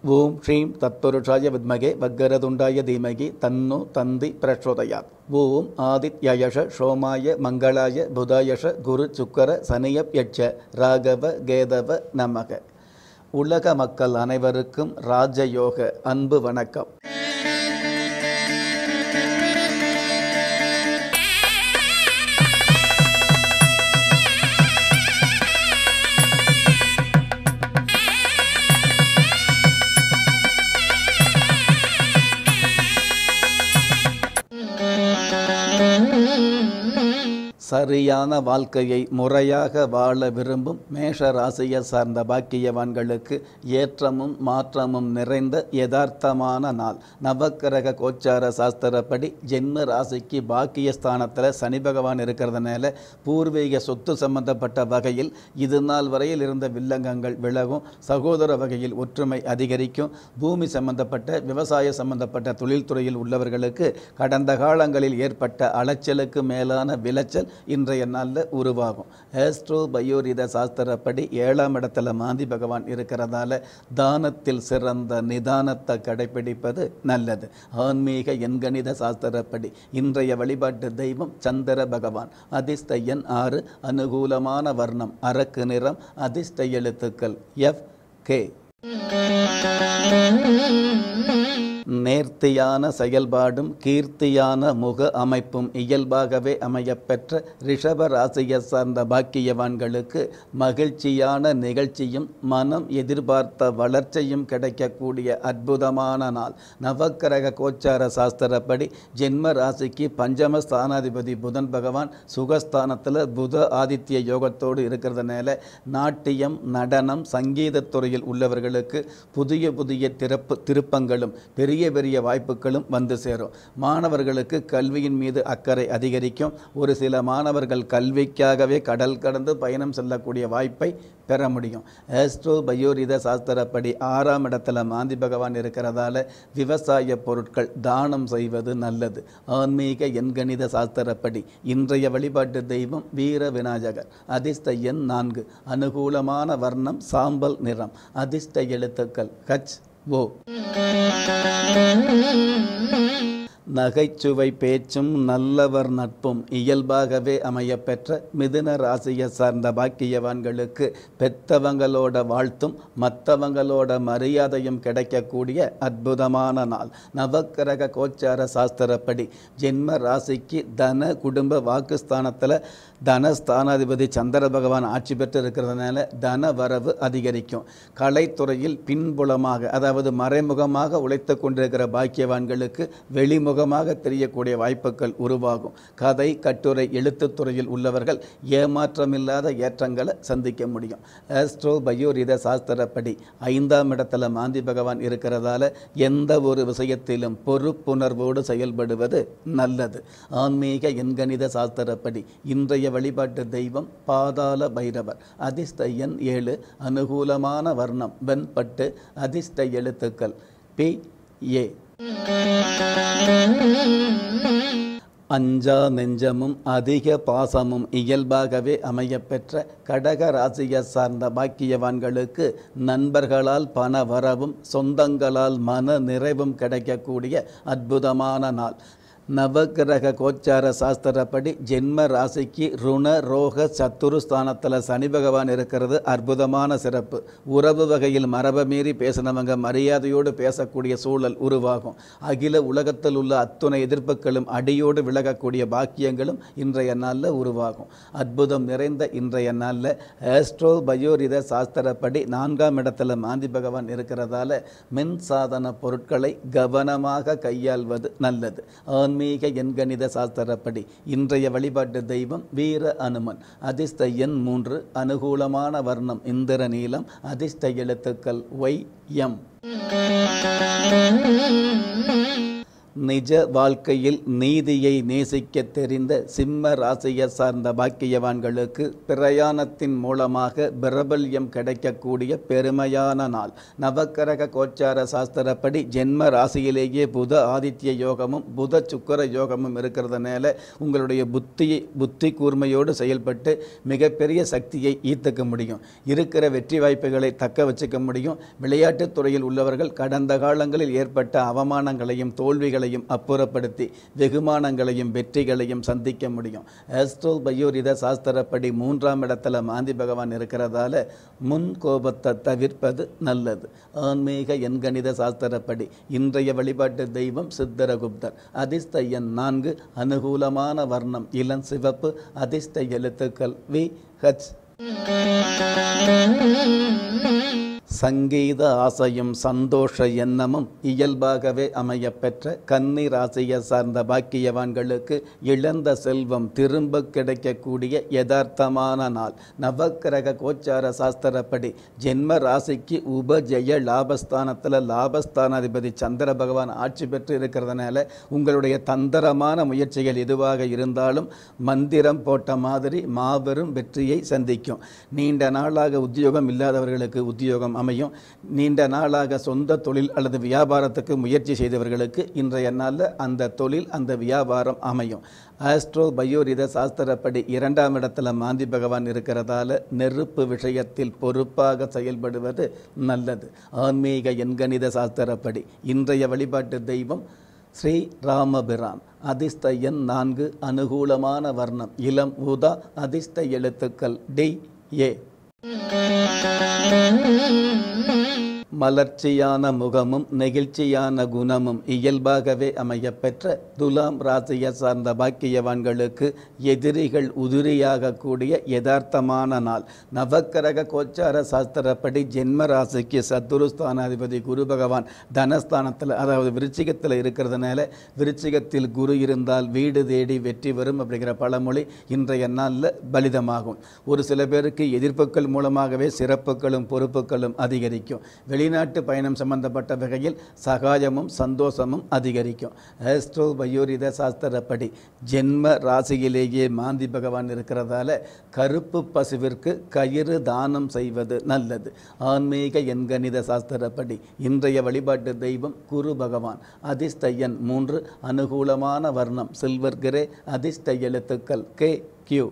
ஓம் ஸ்ரீம் தத்புருஷாய வித்மகே வக்கரதுண்டாய தீமகி தன்னு தந்தி பிரச்சோதயாத் ஓம் ஆதித்யயஷ சோமாய மங்களாய புதாயஷ குரு சுக்கர சனியப் யட்ச ராகவ கேதவ நமக உலக மக்கள் அனைவருக்கும் ராஜயோக அன்பு வணக்கம் சரியான வாழ்க்கையை முறையாக வாழ விரும்பும் மேஷ ராசியை சார்ந்த பாக்கியவான்களுக்கு ஏற்றமும் மாற்றமும் நிறைந்த யதார்த்தமான நாள் நவக்கிரக கோச்சார சாஸ்திரப்படி ஜென்ம ராசிக்கு பாக்கியஸ்தானத்தில் சனி பகவான் இருக்கிறதுனால பூர்வீக சொத்து சம்பந்தப்பட்ட வகையில் இது நாள் வரையில் இருந்த வில்லங்கங்கள் விலகும் சகோதர வகையில் ஒற்றுமை அதிகரிக்கும் பூமி சம்பந்தப்பட்ட விவசாய சம்பந்தப்பட்ட தொழில்துறையில் உள்ளவர்களுக்கு கடந்த காலங்களில் ஏற்பட்ட அலைச்சலுக்கு மேலான விளைச்சல் இன்றைய நாளில் உருவாகும் ஆஸ்ட்ரோ பயோரித சாஸ்திரப்படி ஏழாம் இடத்துல மாந்தி பகவான் இருக்கிறதால தானத்தில் சிறந்த நிதானத்தை கடைபிடிப்பது நல்லது ஆன்மீக எண்கணித சாஸ்திரப்படி இன்றைய வழிபாட்டு தெய்வம் சந்திர பகவான் அதிர்ஷ்ட எண் ஆறு அனுகூலமான வர்ணம் அரக்கு நிறம் அதிர்ஷ்ட எழுத்துக்கள் எஃப் கே நேர்த்தியான செயல்பாடும் கீர்த்தியான முக அமைப்பும் இயல்பாகவே அமையப்பெற்ற ரிஷப ராசியை சார்ந்த பாக்கியவான்களுக்கு மகிழ்ச்சியான நிகழ்ச்சியும் மனம் எதிர்பார்த்த வளர்ச்சியும் கிடைக்கக்கூடிய அற்புதமான நாள் நவக்கிரக கோச்சார சாஸ்திரப்படி ஜென்ம ராசிக்கு பஞ்சம ஸ்தானாதிபதி புதன் பகவான் சுகஸ்தானத்தில் புத ஆதித்ய யோகத்தோடு இருக்கிறதுனால நாட்டியம் நடனம் சங்கீதத் துறையில் உள்ளவர்களுக்கு புதிய புதிய திறப்பு திருப்பங்களும் பெரிய பெரிய வாய்ப்புகளும் வந்து சேரும் மாணவர்களுக்கு கல்வியின் மீது அக்கறை அதிகரிக்கும் ஒரு சில மாணவர்கள் கல்விக்காகவே கடல் கடந்து பயணம் செல்லக்கூடிய வாய்ப்பை பெற முடியும் ஆஸ்ட்ரோ பயோரித சாஸ்திரப்படி ஆறாம் இடத்துல மாந்தி பகவான் இருக்கிறதால விவசாய பொருட்கள் தானம் செய்வது நல்லது ஆன்மீக எண்கணித சாஸ்திரப்படி இன்றைய வழிபாட்டு தெய்வம் வீர விநாயகர் அதிர்ஷ்ட எண் நான்கு அனுகூலமான வர்ணம் சாம்பல் நிறம் அதிர்ஷ்ட எழுத்துக்கள் ஹச் ஓ நகைச்சுவை பேச்சும் நல்லவர் நட்பும் இயல்பாகவே அமையப்பெற்ற மிதுன ராசியை சார்ந்த பாக்கியவான்களுக்கு பெத்தவங்களோட வாழ்த்தும் மற்றவங்களோட மரியாதையும் கிடைக்கக்கூடிய அற்புதமான நாள் நவக்கிரக கோச்சார சாஸ்திரப்படி ஜென்ம ராசிக்கு தன குடும்ப வாக்குஸ்தானத்தில் தனஸ்தானாதிபதி சந்திர பகவான் ஆட்சி பெற்று இருக்கிறதுனால தன வரவு அதிகரிக்கும் கலைத்துறையில் பின்புலமாக அதாவது மறைமுகமாக உழைத்து கொண்டிருக்கிற பாக்கியவான்களுக்கு வெளிமுகமாக தெரியக்கூடிய வாய்ப்புகள் உருவாகும் கதை கட்டுரை எழுத்துத் துறையில் உள்ளவர்கள் ஏமாற்றமில்லாத ஏற்றங்களை சந்திக்க முடியும் ஆஸ்ட்ரோ பயோரித சாஸ்திரப்படி ஐந்தாம் இடத்துல மாந்தி பகவான் இருக்கிறதால எந்த ஒரு விஷயத்திலும் பொறுப்புணர்வோடு செயல்படுவது நல்லது ஆன்மீக எண்கணித சாஸ்திரப்படி இன்றைய வழிபாட்டு தெய்வம் பாதாள பைரவர் அதிர்ஷ்ட எண் ஏழு அனுகூலமான வர்ணம் வெண்பட்டு அதிர்ஷ்ட எழுத்துக்கள் பி ஏ அஞ்சா நெஞ்சமும் அதிக பாசமும் இயல்பாகவே அமையப்பெற்ற கடக ராசியை சார்ந்த பாக்கியவான்களுக்கு நண்பர்களால் பண வரவும் சொந்தங்களால் மன நிறைவும் கிடைக்கக்கூடிய அற்புதமான நாள் நவகிரக கோச்சார சாஸ்திரப்படி ஜென்ம ராசிக்கு ருண ரோக சத்துரு ஸ்தானத்தில் சனி பகவான் இருக்கிறது அற்புதமான சிறப்பு உறவு வகையில் மரபை மீறி பேசினவங்க மரியாதையோடு பேசக்கூடிய சூழல் உருவாகும் அகில உலகத்தில் உள்ள அத்துணை எதிர்ப்புகளும் அடியோடு விலகக்கூடிய பாக்கியங்களும் இன்றைய நாளில் உருவாகும் அற்புதம் நிறைந்த இன்றைய நாளில் ஆஸ்ட்ரோ பயோரித சாஸ்திரப்படி நான்காம் இடத்துல மாந்தி பகவான் இருக்கிறதால மின் சாதன பொருட்களை கவனமாக கையாள்வது நல்லது ஆன்மீக எண்கணித சாஸ்திரப்படி இன்றைய வழிபாட்டு தெய்வம் வீர அனுமன் அதிர்ஷ்ட எண் மூன்று அனுகூலமான வர்ணம் இந்திர நீலம் அதிர்ஷ்ட எழுத்துக்கள் ஒய் எம் நிஜ வாழ்க்கையில் நீதியை நேசிக்க தெரிந்த சிம்ம ராசியை சார்ந்த பாக்கியவான்களுக்கு பிரயாணத்தின் மூலமாக பிரபல்யம் கிடைக்கக்கூடிய பெருமையான நாள் நவக்கரக கோச்சார சாஸ்திரப்படி ஜென்ம ராசியிலேயே புத ஆதித்ய யோகமும் புத சுக்கர யோகமும் இருக்கிறதுனால உங்களுடைய புத்தியை புத்தி கூர்மையோடு செயல்பட்டு மிகப்பெரிய சக்தியை ஈர்த்துக்க முடியும் இருக்கிற வெற்றி வாய்ப்புகளை தக்க வச்சுக்க முடியும் விளையாட்டுத் துறையில் உள்ளவர்கள் கடந்த காலங்களில் ஏற்பட்ட அவமானங்களையும் தோல்விகளையும் அப்புறப்படுத்தி வெகுமானங்களையும் வெற்றிகளையும் சந்திக்க முடியும் ஆஸ்ட்ரோ பயோரித சாஸ்திரப்படி மூன்றாம் இடத்துல மாந்தி பகவான் இருக்கிறதால முன் கோபத்தை தவிர்ப்பது நல்லது ஆன்மீக எண்கணித சாஸ்திரப்படி இன்றைய வழிபாட்டு தெய்வம் சித்தரகுப்தர் அதிர்ஷ்ட எண் நான்கு அனுகூலமான வர்ணம் இளம் சிவப்பு அதிர்ஷ்ட எழுத்துக்கள் வி ஹச் சங்கீத ஆசையும் சந்தோஷ எண்ணமும் இயல்பாகவே அமையப்பெற்ற கன்னி ராசியை சார்ந்த பாக்கியவான்களுக்கு இழந்த செல்வம் திரும்ப கிடைக்கக்கூடிய யதார்த்தமான நாள் நவக்கிரக கோச்சார சாஸ்திரப்படி ஜென்ம ராசிக்கு உபஜய லாபஸ்தானத்தில் லாபஸ்தானாதிபதி சந்திர பகவான் ஆட்சி பெற்று இருக்கிறதுனால உங்களுடைய தந்திரமான முயற்சிகள் எதுவாக இருந்தாலும் மந்திரம் போட்ட மாதிரி மாபெரும் வெற்றியை சந்திக்கும் நீண்ட நாளாக உத்தியோகம் இல்லாதவர்களுக்கு உத்தியோகம் அமையும் நீண்ட நாளாக சொந்த தொழில் அல்லது வியாபாரத்துக்கு முயற்சி செய்தவர்களுக்கு இன்றைய நாளில் அந்த தொழில் அந்த வியாபாரம் அமையும் ஆஸ்ட்ரோ பயோரித சாஸ்திரப்படி இரண்டாம் இடத்துல மாந்தி பகவான் இருக்கிறதால நெருப்பு விஷயத்தில் பொறுப்பாக செயல்படுவது நல்லது ஆன்மீக எண்கணித சாஸ்திரப்படி இன்றைய வழிபாட்டு தெய்வம் ஸ்ரீ ராமபிரான் அதிர்ஷ்ட எண் நான்கு அனுகூலமான வர்ணம் இளம் ஊதா அதிர்ஷ்ட எழுத்துக்கள் டி ஏ மலர்ச்சியான முகமும் நெகிழ்ச்சியான குணமும் இயல்பாகவே அமையப்பெற்ற துலாம் ராசியை சார்ந்த பாக்கியவான்களுக்கு எதிரிகள் உதிரியாகக்கூடிய யதார்த்தமான நாள் நவக்கிரக கோச்சார சாஸ்திரப்படி ஜென்ம ராசிக்கு சத்துருஸ்தானாதிபதி குரு பகவான் தனஸ்தானத்தில் அதாவது விருச்சிகத்தில் இருக்கிறதுனால விருச்சிகத்தில் குரு இருந்தால் வீடு தேடி வெற்றி வரும் அப்படிங்கிற பழமொழி இன்றைய நாளில் பலிதமாகும் ஒரு சில பேருக்கு எதிர்ப்புகள் மூலமாகவே சிறப்புகளும் பொறுப்புகளும் அதிகரிக்கும் வெளிநாட்டு பயணம் சம்பந்தப்பட்ட வகையில் சகாயமும் சந்தோஷமும் அதிகரிக்கும் ஆஸ்ட்ரோ பயோரித சாஸ்திரப்படி ஜென்ம ராசியிலேயே மாந்தி பகவான் இருக்கிறதால கருப்பு பசுவிற்கு கயிறு தானம் செய்வது நல்லது ஆன்மீக எண்கணித சாஸ்திரப்படி இன்றைய வழிபாட்டு தெய்வம் குரு பகவான் அதிர்ஷ்ட எண் மூன்று அனுகூலமான வர்ணம் சில்வர் கிரே அதிர்ஷ்ட எழுத்துக்கள் கே கியூ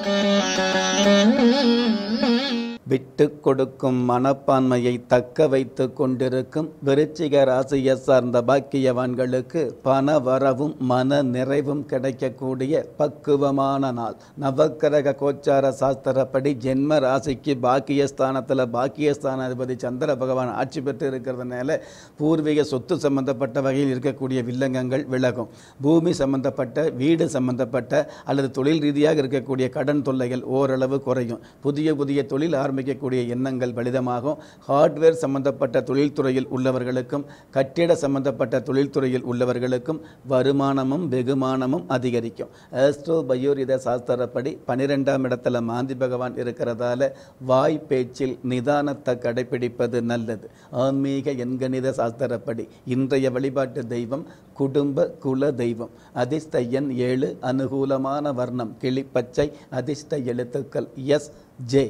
விட்டு கொடுக்கும் மனப்பான்மையை தக்க வைத்து கொண்டிருக்கும் விருச்சிக ராசியை சார்ந்த பாக்கியவான்களுக்கு பண வரவும் மன நிறைவும் கிடைக்கக்கூடிய பக்குவமான நாள் நவக்கிரக கோச்சார சாஸ்திரப்படி ஜென்ம ராசிக்கு பாக்கியஸ்தானத்தில் பாக்கியஸ்தானாதிபதி சந்திர பகவான் ஆட்சி பெற்று இருக்கிறதுனால பூர்வீக சொத்து சம்பந்தப்பட்ட வகையில் இருக்கக்கூடிய வில்லங்கங்கள் விலகும் பூமி சம்பந்தப்பட்ட வீடு சம்பந்தப்பட்ட அல்லது தொழில் ரீதியாக இருக்கக்கூடிய கடன் தொல்லைகள் ஓரளவு குறையும் புதிய புதிய தொழில் ஆரம்பிக்கக்கூடிய எண்ணங்கள் பலிதமாகும் ஹார்ட்வேர் சம்பந்தப்பட்ட தொழில்துறையில் உள்ளவர்களுக்கும் கட்டிட சம்பந்தப்பட்ட தொழில்துறையில் உள்ளவர்களுக்கும் வருமானமும் வெகுமானமும் அதிகரிக்கும் ஆஸ்ட்ரோ பயோரித சாஸ்திரப்படி பனிரெண்டாம் இடத்துல மாந்தி பகவான் இருக்கிறதால வாய் பேச்சில் நிதானத்தை கடைபிடிப்பது நல்லது ஆன்மீக எண்கணித சாஸ்திரப்படி இன்றைய வழிபாட்டு தெய்வம் குடும்ப குல தெய்வம் அதிர்ஷ்ட எண் ஏழு அனுகூலமான வர்ணம் கிளிப்பச்சை அதிர்ஷ்ட எழுத்துக்கள் எஸ் ஜே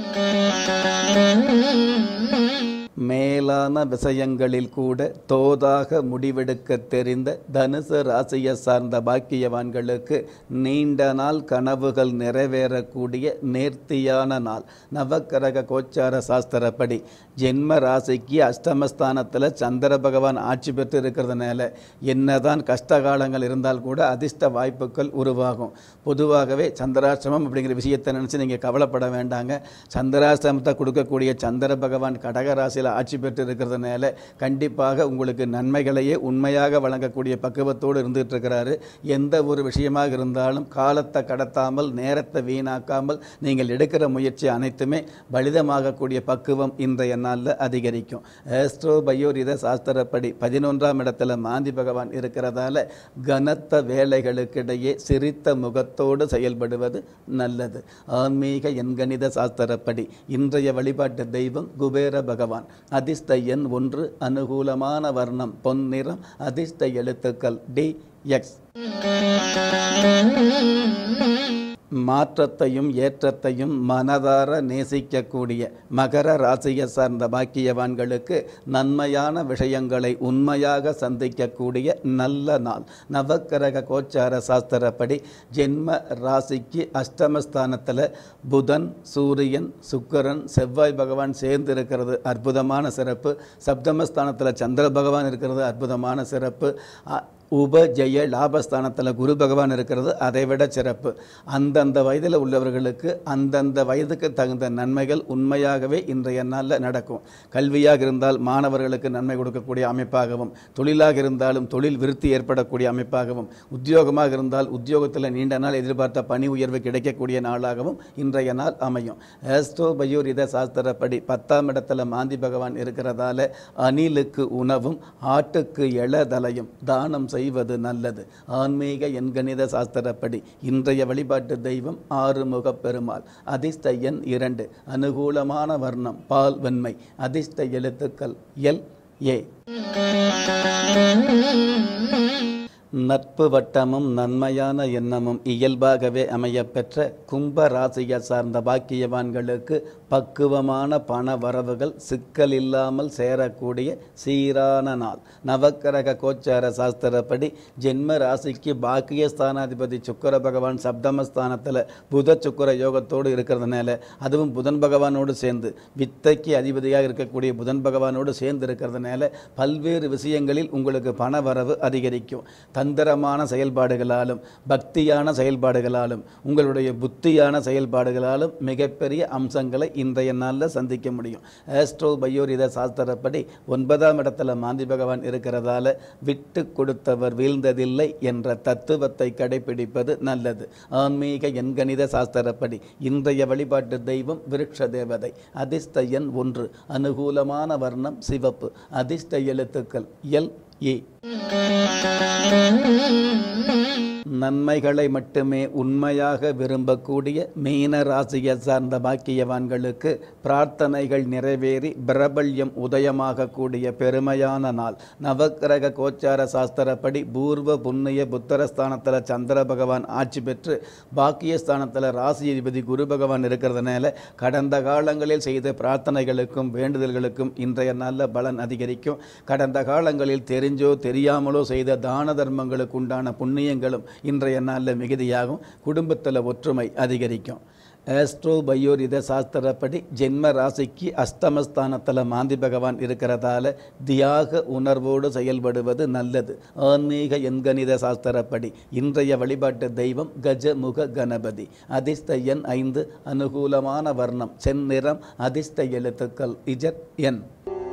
மேலான விஷயங்களில் கூட தோதாக முடிவெடுக்க தெரிந்த தனுசு ராசியை சார்ந்த பாக்கியவான்களுக்கு நீண்ட நாள் கனவுகள் நிறைவேறக்கூடிய நேர்த்தியான நாள் நவக்கிரக கோச்சார சாஸ்திரப்படி ஜென்ம ராசிக்கு அஷ்டமஸ்தானத்தில் சந்திர பகவான் ஆட்சி பெற்று இருக்கிறதுனால என்னதான் கஷ்ட காலங்கள் இருந்தால் கூட அதிர்ஷ்ட வாய்ப்புகள் உருவாகும் பொதுவாகவே சந்திராஷ்டிரமம் அப்படிங்கிற விஷயத்தை நினச்சி நீங்கள் கவலைப்பட வேண்டாங்க சந்திராஷ்டிரமத்தை கொடுக்கக்கூடிய சந்திர பகவான் கடக ராசியில் ஆட்சி பெற்று இருக்கிறதுனால கண்டிப்பாக உங்களுக்கு நன்மைகளையே உண்மையாக வழங்கக்கூடிய பக்குவத்தோடு இருந்துகிட்டு இருக்கிறாரு எந்த ஒரு விஷயமாக இருந்தாலும் காலத்தை கடத்தாமல் நேரத்தை வீணாக்காமல் நீங்கள் எடுக்கிற முயற்சி அனைத்துமே பலிதமாகக்கூடிய பக்குவம் இன்றைய நாளில் அதிகரிக்கும் ஆஸ்ட்ரோ பயோரித சாஸ்திரப்படி பதினொன்றாம் இடத்துல மாந்தி பகவான் இருக்கிறதால கனத்த வேலைகளுக்கிடையே சிரித்த முகத்தோடு செயல்படுவது நல்லது ஆன்மீக எண்கணித சாஸ்திரப்படி இன்றைய வழிபாட்டு தெய்வம் குபேர பகவான் அதிர்ஷ்ட எண் ஒன்று அனுகூலமான வர்ணம் பொன்னிறம் அதிர்ஷ்ட எழுத்துக்கள் டி எக்ஸ் மாற்றத்தையும் ஏற்றத்தையும் மனதார நேசிக்கக்கூடிய மகர ராசியை சார்ந்த பாக்கியவான்களுக்கு நன்மையான விஷயங்களை உண்மையாக சந்திக்கக்கூடிய நல்ல நாள் நவக்கிரக கோச்சார சாஸ்திரப்படி ஜென்ம ராசிக்கு அஷ்டமஸ்தானத்தில் புதன் சூரியன் சுக்கிரன் செவ்வாய் பகவான் சேர்ந்து இருக்கிறது அற்புதமான சிறப்பு சப்தமஸ்தானத்தில் சந்திர பகவான் இருக்கிறது அற்புதமான சிறப்பு அ- உபஜெய லாபஸ்தானத்தில் குரு பகவான் இருக்கிறது அதை விட சிறப்பு அந்தந்த வயதில் உள்ளவர்களுக்கு அந்தந்த வயதுக்கு தகுந்த நன்மைகள் உண்மையாகவே இன்றைய நாளில் நடக்கும் கல்வியாக இருந்தால் மாணவர்களுக்கு நன்மை கொடுக்கக்கூடிய அமைப்பாகவும் தொழிலாக இருந்தாலும் தொழில் விருத்தி ஏற்படக்கூடிய அமைப்பாகவும் உத்தியோகமாக இருந்தால் உத்தியோகத்தில் நீண்ட நாள் எதிர்பார்த்த பணி உயர்வு கிடைக்கக்கூடிய நாளாகவும் இன்றைய நாள் அமையும் ஆஸ்ட்ரோ பயோரித சாஸ்திரப்படி பத்தாம் இடத்துல மாந்தி பகவான் இருக்கிறதால அணிலுக்கு உணவும் ஆட்டுக்கு எளதலையும் தானம் செய்வது நல்லது ஆன்மீக எண்கணித சாஸ்திரப்படி இன்றைய வழிபாட்டு தெய்வம் ஆறுமுகப் பெருமாள் அதிர்ஷ்ட எண் இரண்டு அனுகூலமான வர்ணம் பால் வெண்மை அதிர்ஷ்ட எழுத்துக்கள் எல் ஏ நட்பு வட்டமும் நன்மையான எண்ணமும் இயல்பாகவே அமையப்பெற்ற கும்ப ராசியை சார்ந்த பாக்கியவான்களுக்கு பக்குவமான பண வரவுகள் சிக்கல் இல்லாமல் சேரக்கூடிய சீரான நாள் நவக்கிரக கோச்சார சாஸ்திரப்படி ஜென்ம ராசிக்கு பாக்கிய ஸ்தானாதிபதி சுக்கர பகவான் சப்தமஸ்தானத்தில் புத சுக்கர யோகத்தோடு இருக்கிறதுனால அதுவும் புதன் பகவானோடு சேர்ந்து வித்தைக்கு அதிபதியாக இருக்கக்கூடிய புதன் பகவானோடு சேர்ந்து இருக்கிறதுனால பல்வேறு விஷயங்களில் உங்களுக்கு பண வரவு அதிகரிக்கும் தந்திரமான செயல்பாடுகளாலும் பக்தியான செயல்பாடுகளாலும் உங்களுடைய புத்தியான செயல்பாடுகளாலும் மிகப்பெரிய அம்சங்களை இன்றைய நாளில் சந்திக்க முடியும் ஆஸ்ட்ரோ பயோரித சாஸ்திரப்படி ஒன்பதாம் இடத்துல மாந்தி பகவான் இருக்கிறதால விட்டு கொடுத்தவர் வீழ்ந்ததில்லை என்ற தத்துவத்தை கடைபிடிப்பது நல்லது ஆன்மீக எண்கணித சாஸ்திரப்படி இன்றைய வழிபாட்டு தெய்வம் விருட்ச தேவதை அதிர்ஷ்ட எண் ஒன்று அனுகூலமான வர்ணம் சிவப்பு அதிர்ஷ்ட எழுத்துக்கள் எல் ஏ நன்மைகளை மட்டுமே உண்மையாக விரும்பக்கூடிய மீன ராசியை சார்ந்த பாக்கியவான்களுக்கு பிரார்த்தனைகள் நிறைவேறி பிரபல்யம் உதயமாகக்கூடிய பெருமையான நாள் நவக்கிரக கோச்சார சாஸ்திரப்படி பூர்வ புண்ணிய புத்தரஸ்தானத்தில் சந்திர பகவான் ஆட்சி பெற்று பாக்கியஸ்தானத்தில் ராசி அதிபதி குரு பகவான் இருக்கிறதுனால கடந்த காலங்களில் செய்த பிரார்த்தனைகளுக்கும் வேண்டுதல்களுக்கும் இன்றைய நாளில் பலன் அதிகரிக்கும் கடந்த காலங்களில் தெரிஞ்சோ தெரியாமலோ செய்த தான தர்மங்களுக்கு உண்டான புண்ணியங்களும் இன்றைய நாளில் மிகுதியாகும் குடும்பத்தில் ஒற்றுமை அதிகரிக்கும் ஆஸ்ட்ரோ பயோரித சாஸ்திரப்படி ஜென்ம ராசிக்கு அஸ்தமஸ்தானத்தில் மாந்தி பகவான் இருக்கிறதால தியாக உணர்வோடு செயல்படுவது நல்லது ஆன்மீக எண்கணித சாஸ்திரப்படி இன்றைய வழிபாட்டு தெய்வம் கஜமுக கணபதி அதிர்ஷ்ட எண் ஐந்து அனுகூலமான வர்ணம் செந்நிறம் அதிர்ஷ்ட எழுத்துக்கள் இஜட் என்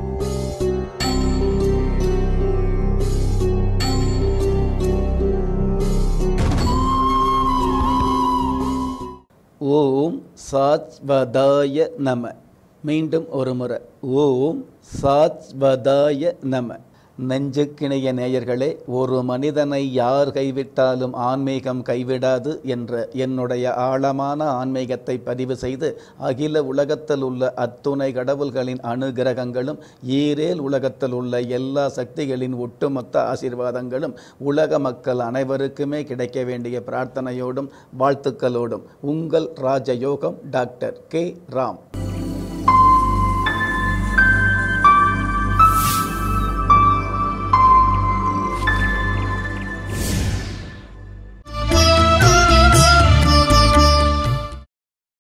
ஓம் சாத்வதாய நம மீண்டும் ஒரு முறை ஓம் சாத்வதாய நம நெஞ்சுக்கிணைய நேயர்களே ஒரு மனிதனை யார் கைவிட்டாலும் ஆன்மீகம் கைவிடாது என்ற என்னுடைய ஆழமான ஆன்மீகத்தை பதிவு செய்து அகில உலகத்தில் உள்ள அத்துணை கடவுள்களின் அனுகிரகங்களும் ஈரேல் உலகத்தில் உள்ள எல்லா சக்திகளின் ஒட்டுமொத்த ஆசீர்வாதங்களும் உலக மக்கள் அனைவருக்குமே கிடைக்க வேண்டிய பிரார்த்தனையோடும் வாழ்த்துக்களோடும் உங்கள் ராஜயோகம் டாக்டர் கே ராம்